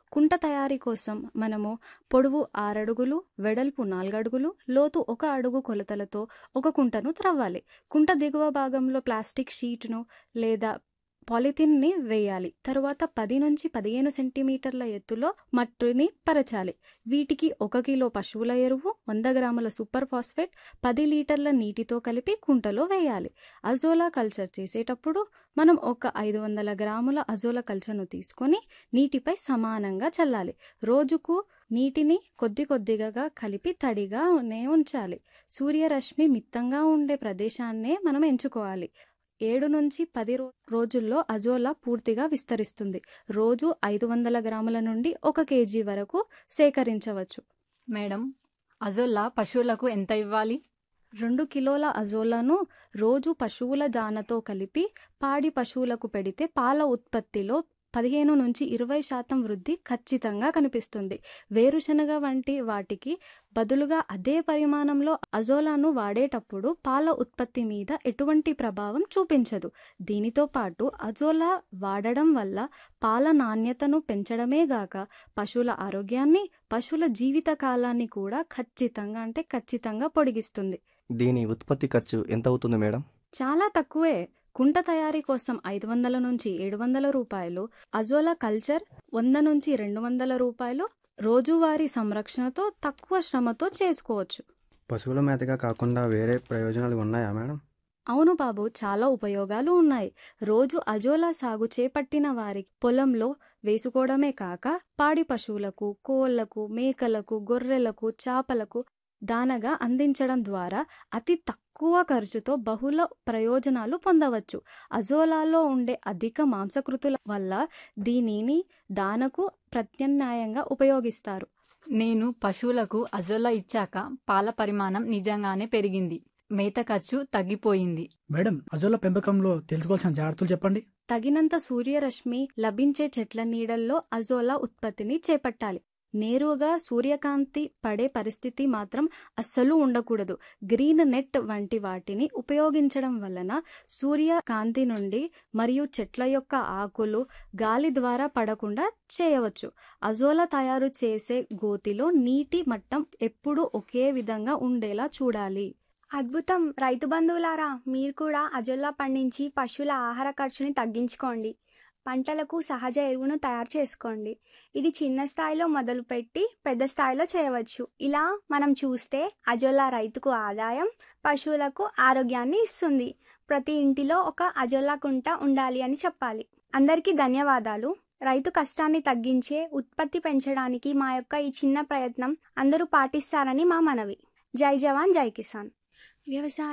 కుంట తయారీ కోసం మనము పొడవు ఆరడుగులు వెడల్పు నాలుగడుగులు లోతు ఒక అడుగు కొలతలతో ఒక కుంటను త్రవ్వాలి కుంట దిగువ భాగంలో ప్లాస్టిక్ షీట్ను లేదా పాలిథిన్ని వేయాలి తరువాత పది నుంచి పదిహేను సెంటీమీటర్ల ఎత్తులో మట్టిని పరచాలి వీటికి ఒక కిలో పశువుల ఎరువు వంద గ్రాముల సూపర్ ఫాస్ఫేట్ పది లీటర్ల నీటితో కలిపి కుంటలో వేయాలి అజోలా కల్చర్ చేసేటప్పుడు మనం ఒక ఐదు వందల గ్రాముల అజోలా కల్చర్ను తీసుకొని నీటిపై సమానంగా చల్లాలి రోజుకు నీటిని కొద్ది కొద్దిగా కలిపి తడిగానే ఉంచాలి సూర్యరశ్మి మిత్తంగా ఉండే ప్రదేశాన్నే మనం ఎంచుకోవాలి ఏడు నుంచి పది రో రోజుల్లో అజోలా పూర్తిగా విస్తరిస్తుంది రోజు ఐదు వందల గ్రాముల నుండి ఒక కేజీ వరకు సేకరించవచ్చు మేడం అజొల్లా పశువులకు ఎంత ఇవ్వాలి రెండు కిలోల అజోలాను రోజు పశువుల దానతో కలిపి పాడి పశువులకు పెడితే పాల ఉత్పత్తిలో పదిహేను నుంచి ఇరవై శాతం వృద్ధి ఖచ్చితంగా కనిపిస్తుంది వేరుశనగ వంటి వాటికి బదులుగా అదే పరిమాణంలో అజోలాను వాడేటప్పుడు పాల ఉత్పత్తి మీద ఎటువంటి ప్రభావం చూపించదు దీనితో పాటు అజోలా వాడడం వల్ల పాల నాణ్యతను పెంచడమే గాక పశువుల ఆరోగ్యాన్ని పశువుల జీవిత కాలాన్ని కూడా ఖచ్చితంగా అంటే ఖచ్చితంగా పొడిగిస్తుంది దీని ఉత్పత్తి ఖర్చు ఎంత అవుతుంది మేడం చాలా తక్కువే కుంట తయారీ కోసం ఐదు వందల నుంచి ఏడు వందల రూపాయలు అజోలా కల్చర్ వంద నుంచి రెండు వందల రూపాయలు రోజువారీ సంరక్షణతో తక్కువ శ్రమతో చేసుకోవచ్చు పశువుల మేతగా కాకుండా వేరే ప్రయోజనాలు ఉన్నాయా మేడం అవును బాబు చాలా ఉపయోగాలు ఉన్నాయి రోజు అజోలా సాగు చేపట్టిన వారి పొలంలో వేసుకోవడమే కాక పాడి పశువులకు కోళ్లకు మేకలకు గొర్రెలకు చాపలకు దానగా అందించడం ద్వారా అతి తక్కువ ఖర్చుతో బహుళ ప్రయోజనాలు పొందవచ్చు అజోలాలో ఉండే అధిక మాంసకృతుల వల్ల దీనిని దానకు ప్రత్యామ్నాయంగా ఉపయోగిస్తారు నేను పశువులకు అజొల్లా ఇచ్చాక పాల పరిమాణం నిజంగానే పెరిగింది మేత ఖర్చు తగ్గిపోయింది మేడం అజోల పెంపకంలో తెలుసుకోవాల్సిన జాగ్రత్తలు చెప్పండి తగినంత సూర్యరశ్మి లభించే చెట్ల నీడల్లో అజోలా ఉత్పత్తిని చేపట్టాలి నేరుగా సూర్యకాంతి పడే పరిస్థితి మాత్రం అస్సలు ఉండకూడదు గ్రీన్ నెట్ వంటి వాటిని ఉపయోగించడం వలన సూర్యకాంతి నుండి మరియు చెట్ల యొక్క ఆకులు గాలి ద్వారా పడకుండా చేయవచ్చు అజోలా తయారు చేసే గోతిలో నీటి మట్టం ఎప్పుడూ ఒకే విధంగా ఉండేలా చూడాలి అద్భుతం రైతు బంధువులారా మీరు కూడా అజొల్లా పండించి పశువుల ఆహార ఖర్చుని తగ్గించుకోండి పంటలకు సహజ ఎరువును తయారు చేసుకోండి ఇది చిన్న స్థాయిలో మొదలుపెట్టి పెద్ద స్థాయిలో చేయవచ్చు ఇలా మనం చూస్తే అజొల్లా రైతుకు ఆదాయం పశువులకు ఆరోగ్యాన్ని ఇస్తుంది ప్రతి ఇంటిలో ఒక అజొల్లా కుంట ఉండాలి అని చెప్పాలి అందరికీ ధన్యవాదాలు రైతు కష్టాన్ని తగ్గించే ఉత్పత్తి పెంచడానికి మా యొక్క ఈ చిన్న ప్రయత్నం అందరూ పాటిస్తారని మా మనవి జై జవాన్ జై కిసాన్ వ్యవసాయ